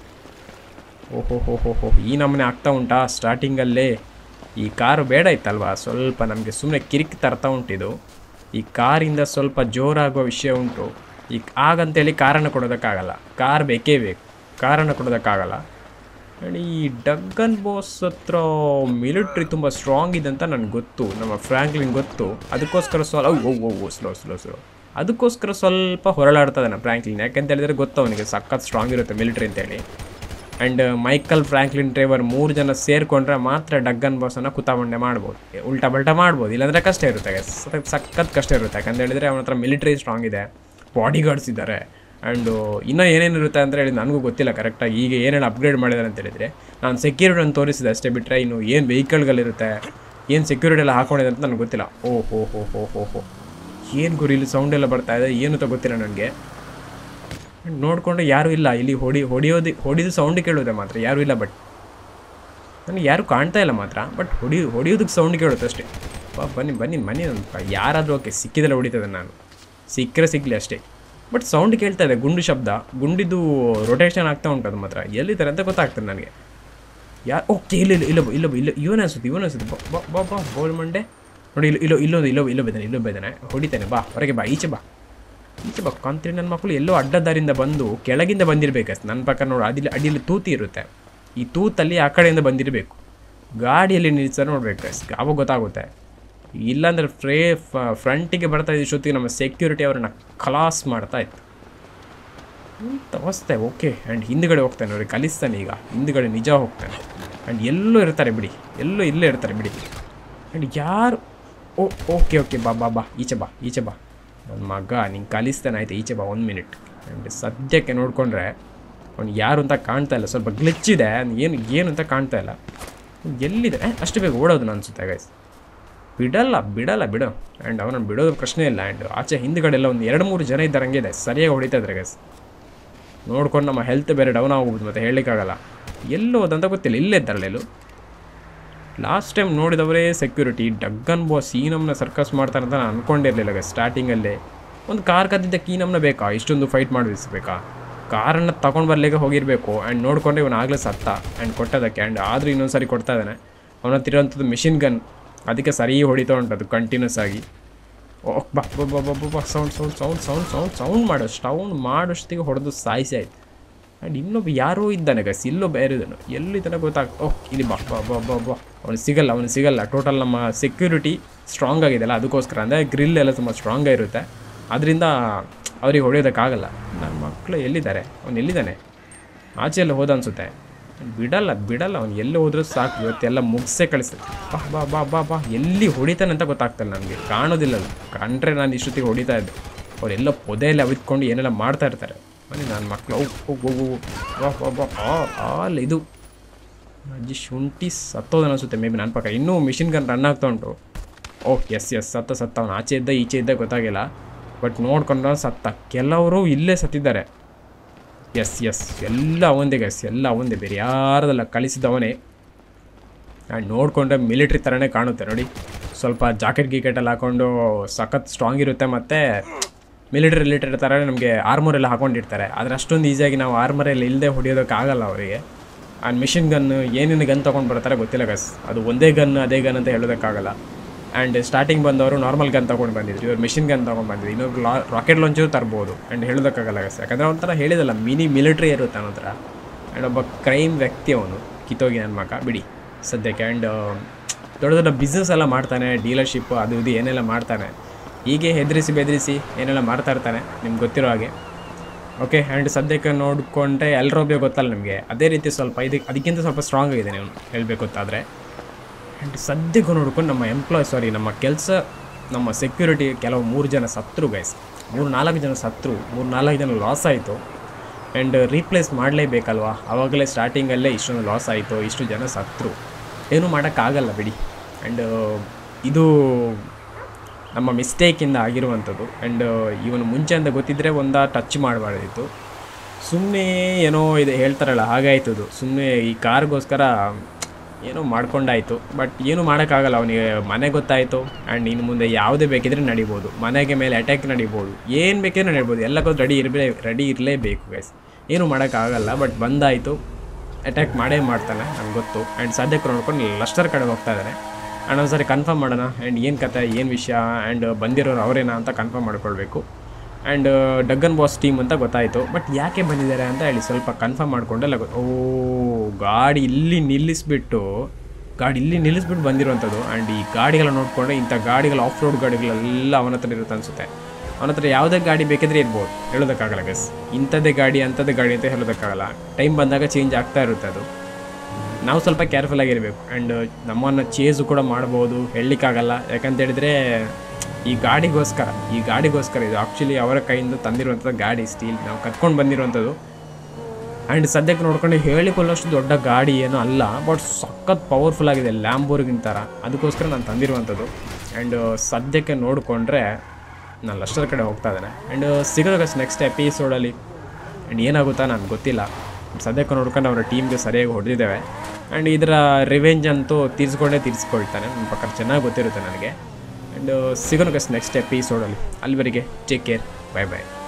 ಓಹೋ ಹೋ ಹೋ ಹೋ ಈ ನಮ್ಮನೆ ಆಗ್ತಾ ಉಂಟಾ ಸ್ಟಾರ್ಟಿಂಗಲ್ಲೇ ಈ ಕಾರು ಬೇಡ ಇತ್ತಲ್ವಾ ಸ್ವಲ್ಪ ನಮಗೆ ಸುಮ್ಮನೆ ಕಿರಿಕಿ ತರ್ತಾ ಉಂಟಿದು ಈ ಕಾರಿಂದ ಸ್ವಲ್ಪ ಜೋರಾಗುವ ವಿಷಯ ಉಂಟು ಈ ಹಾಗಂತೇಳಿ ಕಾರನ್ನು ಕೊಡೋದಕ್ಕಾಗಲ್ಲ ಕಾರ್ ಬೇಕೇ ಬೇಕು ಕಾರನ್ನು ಕೊಡೋದಕ್ಕಾಗಲ್ಲ ಆ್ಯಂಡ್ ಈ ಡಗ್ಗನ್ ಬಾಸ್ ಹತ್ರ ಮಿಲಿಟ್ರಿ ತುಂಬ ಸ್ಟ್ರಾಂಗ್ ಇದೆ ಅಂತ ನನಗೆ ಗೊತ್ತು ನಮ್ಮ ಫ್ರ್ಯಾಂಕ್ಲಿನ್ ಗೊತ್ತು ಅದಕ್ಕೋಸ್ಕರ ಸ್ವಲ್ಪ oh oh oh slow slow slow ಅದಕ್ಕೋಸ್ಕರ ಸ್ವಲ್ಪ ಹೊರಳಾಡ್ತದಾನೆ ಫ್ರ್ಯಾಂಕ್ಲಿನ್ ಯಾಕೆಂತ ಹೇಳಿದ್ರೆ ಗೊತ್ತು ಅವನಿಗೆ ಸಖತ್ ಸ್ಟ್ರಾಂಗ್ ಇರುತ್ತೆ ಮಿಲಿಟ್ರಿ ಅಂತೇಳಿ ಆ್ಯಂಡ್ ಮೈಕಲ್ ಫ್ರ್ಯಾಂಕ್ಲಿನ್ ಟ್ರೇವರ್ ಮೂರು ಜನ ಸೇರಿಕೊಂಡ್ರೆ ಮಾತ್ರ ಡಗ್ಗನ್ ಬಾಸನ್ನು ಕುತ್ತಾಬಂಡೆ ಮಾಡ್ಬೋದು ಉಲ್ಟಾ ಬಲ್ಟಾ ಮಾಡ್ಬೋದು ಇಲ್ಲಾಂದರೆ ಕಷ್ಟ ಇರುತ್ತೆ guys. ಸಖತ್- ಸಖತ್ ಕಷ್ಟ ಇರುತ್ತೆ ಯಾಕಂತ ಹೇಳಿದ್ರೆ ಅವನ ಹತ್ರ ಮಿಲಿಟ್ರಿ ಸ್ಟ್ರಾಂಗ್ ಇದೆ ಬಾಡಿ ಗಾರ್ಡ್ಸ್ ಇದ್ದಾರೆ ಆ್ಯಂಡು ಇನ್ನೂ ಏನೇನು ಇರುತ್ತೆ ಅಂತ ಹೇಳಿ ನನಗೂ ಗೊತ್ತಿಲ್ಲ ಕರೆಕ್ಟಾಗಿ ಈಗ ಏನೇನು ಅಪ್ಗ್ರೇಡ್ ಮಾಡಿದ್ದಾರೆ ಅಂತ ಹೇಳಿದರೆ ನಾನು ಸೆಕ್ಯೂರಿಟಿಯನ್ನು ತೋರಿಸಿದೆ ಅಷ್ಟೇ ಬಿಟ್ಟರೆ ಇನ್ನು ಏನು ವೆಹಿಕಲ್ಗಳಿರುತ್ತೆ ಏನು ಸೆಕ್ಯೂರಿಟಿ ಎಲ್ಲ ಹಾಕೊಂಡಿದೆ ಅಂತ ನನಗೆ ಗೊತ್ತಿಲ್ಲ ಓ ಹೋ ಹೋ ಹೋ ಹೋ ಹೋ ಏನು ಗುರಿ ಇಲ್ಲಿ ಸೌಂಡ್ ಎಲ್ಲ ಬರ್ತಾ ಇದೆ ಏನು ಅಂತ ಗೊತ್ತಿಲ್ಲ ನನಗೆ ನೋಡಿಕೊಂಡು ಯಾರೂ ಇಲ್ಲ ಇಲ್ಲಿ ಹೊಡಿ ಹೊಡಿಯೋದು ಹೊಡಿದು ಸೌಂಡ್ ಕೇಳೋದೆ ಮಾತ್ರ ಯಾರೂ ಇಲ್ಲ ಬಟ್ ನನಗೆ ಯಾರು ಕಾಣ್ತಾ ಇಲ್ಲ ಮಾತ್ರ ಬಟ್ ಹೊಡಿ ಹೊಡಿಯೋದಕ್ಕೆ ಸೌಂಡ್ ಕೇಳುತ್ತೆ ಅಷ್ಟೇ ಬಾ ಬನ್ನಿ ಬನ್ನಿ ಬನ್ನಿ ನನ್ನ ಯಾರಾದರೂ ಓಕೆ ಸಿಕ್ಕಿದ್ರೆ ಹೊಡಿತದೆ ನಾನು ಸಿಕ್ಕರೆ ಸಿಕ್ಕಲಿ ಅಷ್ಟೇ ಬಟ್ ಸೌಂಡ್ ಕೇಳ್ತಾ ಇದೆ ಗುಂಡು ಶಬ್ದ ಗುಂಡಿದ್ದು ರೊಟೇಷನ್ ಆಗ್ತಾ ಉಂಟು ಅದು ಮಾತ್ರ ಎಲ್ಲಿದ್ದಾರೆ ಅಂತ ಗೊತ್ತಾಗ್ತದೆ ನನಗೆ ಯಾ ಓಕೆ ಇಲ್ಲ ಇಲ್ಲ ಇಲ್ಲ ಇಲ್ಲ ಇಲ್ಲ ಇವನೇ ಅನ್ಸುತ್ತೆ ಇವನೇ ಅನ್ಸುತ್ತೆ ಬಾ ಬಾ ಬಾ ಬಾ ಬೋಲ್ ಮಂಡೆ ನೋಡಿ ಇಲ್ಲ ಇಲ್ಲೋ ಇಲ್ಲೊಂದು ಇಲ್ಲೋ ಇಲ್ಲೋ ಬೇದಾನೆ ಇಲ್ಲೋ ಬೇದಾನೆ ಹೊಡಿತಾನೆ ಬಾ ಹೊರಗೆ ಬಾ ಈಚೆ ಬಾ ಈಚೆ ಬಾ ಕಾಂತ್ರಿ ನನ್ನ ಮಕ್ಕಳು ಎಲ್ಲೋ ಅಡ್ಡದಾರಿಂದ ಬಂದು ಕೆಳಗಿಂದ ಬಂದಿರಬೇಕಷ್ಟು ನನ್ನ ಪ್ರಕಾರ ನೋಡಿ ಅದಿಲ್ಲಿ ಅಡಿಯಲ್ಲಿ ತೂತಿ ಇರುತ್ತೆ ಈ ತೂತಲ್ಲಿ ಆ ಕಡೆಯಿಂದ ಬಂದಿರಬೇಕು ಗಾಡಿಯಲ್ಲಿ ನಿಲ್ಸ ನೋಡ್ಬೇಕು ಆವಾಗ ಗೊತ್ತಾಗುತ್ತೆ ಇಲ್ಲಾಂದ್ರೆ ಫ್ರೇ ಫ್ರಂಟಿಗೆ ಬರ್ತಾ ಇದ್ದಷ್ಟೊತ್ತಿಗೆ ನಮ್ಮ ಸೆಕ್ಯೂರಿಟಿ ಅವರನ್ನ ಖಲಾಸ್ ಮಾಡ್ತಾ ಇತ್ತು ಅಂತ ಅವಸ್ಥೆ ಓಕೆ ಆ್ಯಂಡ್ ಹಿಂದ್ಗಡೆ ಹೋಗ್ತಾನೆ ಅವ್ರಿಗೆ ಕಲಿಸ್ತಾನೆ ಈಗ ಹಿಂದ್ಗಡೆ ನಿಜ ಹೋಗ್ತಾನೆ ಆ್ಯಂಡ್ ಎಲ್ಲೋ ಇರ್ತಾರೆ ಬಿಡಿ ಎಲ್ಲೋ ಇಲ್ಲೇ ಇರ್ತಾರೆ ಬಿಡಿ ಆ್ಯಂಡ್ ಯಾರು ಓ ಓಕೆ ಓಕೆ ಬಾ ಬಾ ಬಾ ಈಚೆ ಬಾ ಈಚೆ ಬಾ ನನ್ನ ಮಗ ನಿಂಗೆ ಕಲಿಸ್ತಾನೆ ಆಯ್ತು ಈಚೆ ಬಾ ಒಂದು ಮಿನಿಟ್ ಆ್ಯಂಡ್ ಸದ್ಯಕ್ಕೆ ನೋಡಿಕೊಂಡ್ರೆ ಅವ್ನು ಯಾರು ಅಂತ ಕಾಣ್ತಾ ಇಲ್ಲ ಸ್ವಲ್ಪ ಗ್ಲಿಚ್ ಇದೆ ಏನು ಏನು ಅಂತ ಕಾಣ್ತಾ ಇಲ್ಲ ಎಲ್ಲಿದೆ ಏ, ಅಷ್ಟು ಬೇಗ ಓಡೋದು ಅನ್ಸುತ್ತೆ ಗೈಸ್ ಬಿಡಲ್ಲ ಬಿಡಲ್ಲ ಬಿಡು ಆ್ಯಂಡ್ ಅವನನ್ನು ಬಿಡೋದು ಪ್ರಶ್ನೆ ಇಲ್ಲ ಆ್ಯಂಡ್ ಆಚೆ ಹಿಂದ್ಗಡೆ ಎಲ್ಲ ಒಂದು ಎರಡು ಮೂರು ಜನ ಇದ್ದಾರೆ ಹಂಗಿದೆ ಸರಿಯಾಗಿ ಹೊಡಿತಾ ಇದ್ದಾರೆ ಗೈಸ್ ನೋಡ್ಕೊಂಡು ನಮ್ಮ ಹೆಲ್ತ್ ಬೇರೆ ಡೌನ್ ಆಗೋಗ್ಬೋದು ಮತ್ತೆ ಹೇಳಲಿಕ್ಕಾಗಲ್ಲ ಎಲ್ಲೋ ಹೋದಂತ ಗೊತ್ತಿಲ್ಲ ಇಲ್ಲೇ ಇದ್ದಾರಲ್ಲ ಎಲ್ಲೂ ಲಾಸ್ಟ್ ಟೈಮ್ ನೋಡಿದವರೇ ಸೆಕ್ಯೂರಿಟಿ ಡಗ್ಗನ್ ಬಾಸ್ ಈ ನಮ್ಮನ್ನ ಸರ್ಕಸ್ ಮಾಡ್ತಾರೆ ಅಂತ ನಾನು ಅಂದ್ಕೊಂಡಿರಲಿಲ್ಲ ಸ್ಟಾರ್ಟಿಂಗಲ್ಲೇ ಒಂದು ಕಾರ್ ಕದ್ದಿದ್ದ ಕೀ ನಮ್ಮನ್ನ ಬೇಕಾ ಇಷ್ಟೊಂದು ಫೈಟ್ ಮಾಡಿಸ್ಬೇಕಾ ಕಾರನ್ನು ತಗೊಂಡು ಬರ್ಲಿಕ್ಕೆ ಹೋಗಿರಬೇಕು ಆ್ಯಂಡ್ ನೋಡಿಕೊಂಡೆ ಇವನು ಆಗಲೇ ಸತ್ತ ಆ್ಯಂಡ್ ಕೊಟ್ಟದಕ್ಕೆ ಆ್ಯಂಡ್ ಆದರೂ ಇನ್ನೊಂದು ಸರಿ ಕೊಡ್ತಾ ಇದ್ದಾನೆ ಅವನ ಹತ್ರ ಇರೋಂಥದ್ದು ಮಿಷಿನ್ ಗನ್ ಅದಕ್ಕೆ ಸರಿ ಹೊಡಿತಾ ಉಂಟದು ಕಂಟಿನ್ಯೂಸ್ ಆಗಿ ಓಹ್ ಬಾ ಬಾ ಬಾ ಬಾ ಬಾ ಬಾ sound sound sound sound sound sound ಮಾಡೋ ಸೌಂಡ್ ಮಾಡೋಷ್ಟಿಗೆ ಹೊಡೆದು ಸಾಯಿಸಿ ಆಯ್ತು ಆ್ಯಂಡ್ ಇನ್ನೊಬ್ಬ ಯಾರೋ ಇದ್ದಾನೆ ಗಸ್ ಇಲ್ಲೋ ಬೇರೆ ಇದನ್ನು ಎಲ್ಲಿದ್ದಾನೆ ಗೊತ್ತಾಗ ಓಹ್ ಇಲ್ಲಿ ಬಾ ಬಾ ಬಾ ಬಾ ಬಾ ಅವನು ಸಿಗಲ್ಲ ಅವನು ಸಿಗಲ್ಲ ಟೋಟಲ್ ನಮ್ಮ ಸೆಕ್ಯೂರಿಟಿ ಸ್ಟ್ರಾಂಗ್ ಆಗಿದೆಯಲ್ಲ ಅದಕ್ಕೋಸ್ಕರ ಅಂದರೆ ಗ್ರಿಲ್ ಎಲ್ಲ ತುಂಬ ಸ್ಟ್ರಾಂಗ್ ಆಗಿರುತ್ತೆ ಅದರಿಂದ ಅವ್ರಿಗೆ ಹೊಡೆಯೋದಕ್ಕಾಗಲ್ಲ ನನ್ನ ಮಕ್ಕಳು ಎಲ್ಲಿದ್ದಾರೆ ಅವ್ನು ಎಲ್ಲಿದ್ದಾನೆ ಆಚೆ ಎಲ್ಲ ಹೋದ ಅನ್ಸುತ್ತೆ ಬಿಡಲ್ಲ ಬಿಡಲ್ಲ ಅವ್ನು ಎಲ್ಲಿ ಹೋದ್ರೂ ಸಾಕು ಇವತ್ತೆಲ್ಲ ಮುಗಿಸೇ ಕಳಿಸ್ತದೆ ಬಾ ಬಾ ಬಾ ಬಾ ಬಾ ಎಲ್ಲಿ ಹೊಡಿತಾನೆ ಅಂತ ಗೊತ್ತಾಗ್ತಲ್ಲ ನನಗೆ ಕಾಣೋದಿಲ್ಲ ಅದು ಕಂಡ್ರೆ ನಾನು ಇಷ್ಟೊತ್ತಿಗೆ ಹೊಡಿತಾ ಇದ್ದೆ ಅವರೆಲ್ಲ ಪೊದೆಯಲ್ಲಿ ಅವಿತ್ಕೊಂಡು ಏನೆಲ್ಲ ಮಾಡ್ತಾ ಇರ್ತಾರೆ ಬನ್ನಿ ನನ್ನ ಮಕ್ಕಳು ಬಾ ಬಾ ಬಾ ಆ ಆಲ್ ಇದು ಅಜ್ಜಿ ಶುಂಠಿ ಸತ್ತೋದನ ಅನಿಸುತ್ತೆ ಮೇ ಬಿ ನನ್ನ ಪಕ್ಕ ಇನ್ನೂ ಮಿಷಿನ್ ಗನ್ ರನ್ ಆಗ್ತಾ ಉಂಟು ಓಹ್ ಎಸ್ ಎಸ್ ಸತ್ತ ಸತ್ತ ಅವನು ಆಚೆ ಇದ್ದ ಈಚೆ ಇದ್ದ ಗೊತ್ತಾಗಿಲ್ಲ ಬಟ್ ನೋಡ್ಕೊಂಡು ಸತ್ತ ಕೆಲವರು ಇಲ್ಲೇ ಸತ್ತಿದ್ದಾರೆ ಎಸ್ ಎಸ್ ಎಲ್ಲ ಅವಂದೇ ಗಸ್ ಎಲ್ಲ ಅವಂದೇ ಬೇರೆ ಯಾರದಲ್ಲ ಕಳಿಸಿದವನೇ ಆ್ಯಂಡ್ ನೋಡಿಕೊಂಡ್ರೆ ಮಿಲಿಟ್ರಿ ಥರನೇ ಕಾಣುತ್ತೆ ನೋಡಿ ಸ್ವಲ್ಪ ಜಾಕೆಟ್ ಗೀಕೆಟ್ ಎಲ್ಲ ಹಾಕೊಂಡು ಸಖತ್ ಸ್ಟ್ರಾಂಗ್ ಇರುತ್ತೆ ಮತ್ತು ಮಿಲಿಟ್ರಿ ರಿಲೇಟೆಡ್ ಥರ ನಮಗೆ ಆರ್ಮರ್ ಎಲ್ಲ ಹಾಕೊಂಡಿರ್ತಾರೆ ಆದರೆ ಅಷ್ಟೊಂದು ಈಸಿಯಾಗಿ ನಾವು ಆರ್ಮರ್ ಎಲ್ಲ ಇಲ್ಲದೆ ಹೊಡಿಯೋದಕ್ಕಾಗಲ್ಲ ಅವರಿಗೆ ಆ್ಯಂಡ್ ಮಿಷಿನ್ ಗನ್ ಏನೇನು ಗನ್ ತೊಗೊಂಡು ಬರ್ತಾರೆ ಗೊತ್ತಿಲ್ಲ ಗಸ್ ಅದು ಒಂದೇ ಗನ್ ಅದೇ ಗನ್ ಅಂತ ಹೇಳೋದಕ್ಕಾಗಲ್ಲ ಆ್ಯಂಡ್ ಸ್ಟಾರ್ಟಿಂಗ್ ಬಂದವರು ನಾರ್ಮಲ್ ಗನ್ ತೊಗೊಂಡು ಬಂದಿದ್ರು ಇವ್ರು ಮಿಷಿನ್ ಗನ್ ತೊಗೊಂಡು ಬಂದಿದ್ರು ಇನ್ನೊಬ್ರು ಲಾ ರಾಕೆಟ್ ಲಾಂಚರು ತರ್ಬೋದು ಆ್ಯಂಡ್ ಹೇಳೋದಕ್ಕಾಗಲ್ಲ ಗಸ್ ಯಾಕಂದರೆ ಒಂಥರ ಹೇಳಿದಲ್ಲ ಮಿನಿ ಮಿಲಿಟ್ರಿ ಇರುತ್ತೆ ಅವನ ಹತ್ರ ಆ್ಯಂಡ್ ಒಬ್ಬ ಕ್ರೈಮ್ ವ್ಯಕ್ತಿ ಅವನು ಕಿತ್ತೋಗಿ ನನ್ನ ಮಗ ಬಿಡಿ ಸದ್ಯಕ್ಕೆ ಆ್ಯಂಡ್ ದೊಡ್ಡ ದೊಡ್ಡ ಬಿಸ್ನೆಸ್ ಎಲ್ಲ ಮಾಡ್ತಾನೆ ಡೀಲರ್ಶಿಪ್ ಅದು ಇದು ಏನೆಲ್ಲ ಮಾಡ್ತಾನೆ ಹೀಗೆ ಹೆದರಿಸಿ ಬೆದರಿಸಿ ಏನೆಲ್ಲ ಮಾಡ್ತಾ ಇರ್ತಾನೆ ನಿಮ್ಗೆ ಗೊತ್ತಿರೋ ಹಾಗೆ ಓಕೆ ಆ್ಯಂಡ್ ಸದ್ಯಕ್ಕೆ ನೋಡಿಕೊಂಡ್ರೆ ಎಲ್ಲರೊಬ್ಬೇ ಗೊತ್ತಲ್ಲ ನಿಮಗೆ ಅದೇ ರೀತಿ ಸ್ವಲ್ಪ ಇದಕ್ಕೆ ಅದಕ್ಕಿಂತ ಸ್ವಲ್ಪ ಸ್ಟ್ರಾಂಗ್ ಆಗಿದೆ ನೀವು ಹೇಳಬೇಕು ಅಂತಾದರೆ ಆ್ಯಂಡ್ ಸದ್ಯಕ್ಕೆ ನೋಡ್ಕೊಂಡು ನಮ್ಮ ಎಂಪ್ಲಾಯ್ ಸಾರಿ ನಮ್ಮ ಕೆಲಸ ನಮ್ಮ ಸೆಕ್ಯೂರಿಟಿ ಕೆಲವು ಮೂರು ಜನ ಸತ್ರು ಗೈಸ್ ಮೂರು ನಾಲ್ಕು ಜನ ಸತ್ರು ಮೂರು ನಾಲ್ಕು ಜನ ಲಾಸ್ ಆಯಿತು ಆ್ಯಂಡ್ ರೀಪ್ಲೇಸ್ ಮಾಡಲೇಬೇಕಲ್ವಾ ಆವಾಗಲೇ ಸ್ಟಾರ್ಟಿಂಗಲ್ಲೇ ಇಷ್ಟೊಂದು ಲಾಸ್ ಆಯಿತು ಇಷ್ಟು ಜನ ಸತ್ರು ಏನೂ ಮಾಡೋಕ್ಕಾಗಲ್ಲ ಬಿಡಿ ಆ್ಯಂಡ್ ಇದು ನಮ್ಮ ಮಿಸ್ಟೇಕಿಂದ ಆಗಿರುವಂಥದ್ದು ಆ್ಯಂಡ್ ಇವನು ಮುಂಚೆ ಅಂತ ಗೊತ್ತಿದ್ದರೆ ಒಂದ ಟಚ್ ಮಾಡಬಾರ್ದಿತ್ತು ಸುಮ್ಮನೆ ಏನೋ ಇದು ಹೇಳ್ತಾರಲ್ಲ ಹಾಗಾಯ್ತದು ಸುಮ್ಮನೆ ಈ ಕಾರ್ಗೋಸ್ಕರ ಏನೋ ಮಾಡ್ಕೊಂಡಾಯಿತು ಬಟ್ ಏನು ಮಾಡೋಕ್ಕಾಗಲ್ಲ ಅವನಿಗೆ ಮನೆ ಗೊತ್ತಾಯಿತು ಆ್ಯಂಡ್ ಇನ್ನು ಮುಂದೆ ಯಾವುದೇ ಬೇಕಿದ್ರೆ ನಡಿಬೋದು ಮನೆಗೆ ಮೇಲೆ ಅಟ್ಯಾಕ್ ನಡಿಬೋದು ಏನು ಬೇಕಿದ್ರೆ ನಡಿಬೋದು ಎಲ್ಲಕ್ಕೂ ರೆಡಿ ಇರಬೇ ರೆಡಿ ಇರಲೇಬೇಕು ಗೈಸ್ ಏನು ಮಾಡೋಕ್ಕಾಗಲ್ಲ ಬಟ್ ಬಂದಾಯಿತು ಅಟ್ಯಾಕ್ ಮಾಡೇ ಮಾಡ್ತಾನೆ ನನಗೆ ಗೊತ್ತು ಆ್ಯಂಡ್ ಸದ್ಯಕ್ಕೆ ನೋಡ್ಕೊಂಡು ಲಸ್ಟರ್ ಕಡೆ ಹೋಗ್ತಾ ಇದ್ದಾನೆ ಆ್ಯಂಡ್ ಒಂದ್ಸರಿ ಕನ್ಫರ್ಮ್ ಮಾಡೋಣ ಆ್ಯಂಡ್ ಏನು ಕತೆ ಏನು ವಿಷಯ ಆ್ಯಂಡ್ ಬಂದಿರೋರು ಅವರೇನಾ ಅಂತ ಕನ್ಫರ್ಮ್ ಮಾಡ್ಕೊಳ್ಬೇಕು ಆ್ಯಂಡ್ ಡಗ್ಗನ್ ಬಾಸ್ ಟೀಮ್ ಅಂತ ಗೊತ್ತಾಯಿತು ಬಟ್ ಯಾಕೆ ಬಂದಿದ್ದಾರೆ ಅಂತ ಹೇಳಿ ಸ್ವಲ್ಪ ಕನ್ಫರ್ಮ್ ಮಾಡಿಕೊಂಡೆಲ್ಲ ಗೊತ್ತು ಓ ಗಾಡಿ ಇಲ್ಲಿ ನಿಲ್ಲಿಸ್ಬಿಟ್ಟು ಗಾಡಿ ಇಲ್ಲಿ ನಿಲ್ಲಿಸ್ಬಿಟ್ಟು ಬಂದಿರುವಂಥದ್ದು ಆ್ಯಂಡ್ ಈ ಗಾಡಿಗಳ ನೋಡಿಕೊಂಡ್ರೆ ಇಂಥ ಗಾಡಿಗಳು ಆಫ್ ರೋಡ್ ಗಾಡಿಗಳೆಲ್ಲ ಅವನ ಹತ್ರ ಇರುತ್ತೆ ಅನಿಸುತ್ತೆ ಅವನ ಹತ್ರ ಯಾವುದೇ ಗಾಡಿ ಬೇಕಿದ್ರೆ ಇರ್ಬೋದು ಹೇಳೋದಕ್ಕಾಗಲ್ಲ ಗಸ್ ಇಂಥದ್ದೇ ಗಾಡಿ ಅಂಥದ್ದೇ ಗಾಡಿ ಅಂತ ಹೇಳೋದಕ್ಕಾಗಲ್ಲ ಟೈಮ್ ಬಂದಾಗ ಚೇಂಜ್ ಆಗ್ತಾ ಇರುತ್ತೆ ಅದು ನಾವು ಸ್ವಲ್ಪ ಕೇರ್ಫುಲ್ ಆಗಿರಬೇಕು ಆ್ಯಂಡ್ ನಮ್ಮನ್ನು ಚೇಸು ಕೂಡ ಮಾಡ್ಬೋದು ಹೇಳಲಿಕ್ಕಾಗಲ್ಲ ಯಾಕಂತ ಹೇಳಿದ್ರೆ ಈ ಗಾಡಿಗೋಸ್ಕರ ಈ ಗಾಡಿಗೋಸ್ಕರ ಇದು ಆ್ಯಕ್ಚುಲಿ ಅವರ ಕೈಯಿಂದ ತಂದಿರುವಂಥದ್ದು ಗಾಡಿ ಸ್ಟೀಲ್ ನಾವು ಕತ್ಕೊಂಡು ಬಂದಿರುವಂಥದ್ದು ಆ್ಯಂಡ್ ಸದ್ಯಕ್ಕೆ ನೋಡ್ಕೊಂಡು ಹೇಳಿಕೊಳ್ಳೋಷ್ಟು ದೊಡ್ಡ ಗಾಡಿ ಏನೂ ಅಲ್ಲ ಬಟ್ ಸಖತ್ ಪವರ್ಫುಲ್ ಆಗಿದೆ ಲ್ಯಾಂಬೋರ್ಗಿನ ಥರ ಅದಕ್ಕೋಸ್ಕರ ನಾನು ತಂದಿರುವಂಥದ್ದು ಆ್ಯಂಡ್ ಸದ್ಯಕ್ಕೆ ನೋಡಿಕೊಂಡ್ರೆ ನಾನು ಲಷ್ಟರ ಕಡೆ ಹೋಗ್ತಾ ಇದ್ದೇನೆ ಆ್ಯಂಡ್ ಸಿಗೋದಕ್ಕೆ ನೆಕ್ಸ್ಟ್ ಎಪಿಸೋಡಲ್ಲಿ ಆ್ಯಂಡ್ ಏನಾಗುತ್ತಾ ನನಗೆ ಗೊತ್ತಿಲ್ಲ ಸದ್ಯಕ್ಕೆ ನೋಡ್ಕೊಂಡು ಅವರ ಟೀಮ್ಗೆ ಸರಿಯಾಗಿ ಹೊಡೆದಿದ್ದೇವೆ ಆ್ಯಂಡ್ ಇದರ ರಿವೆಂಜ್ ಅಂತೂ ತೀರಿಸ್ಕೊಂಡೇ ತೀರಿಸ್ಕೊಳ್ತಾನೆ ನನ್ನ ಪ್ರಕಾರ ಚೆನ್ನಾಗಿ ಗೊತ್ತಿರುತ್ತೆ ನನಗೆ ಆ್ಯಂಡ್ ಸಿಗೋಣ ನೆಕ್ಸ್ಟ್ ಎಪಿಸೋಡಲ್ಲಿ ಅಲ್ಲಿವರೆಗೆ ಟೇಕ್ ಕೇರ್ ಬೈ ಬೈ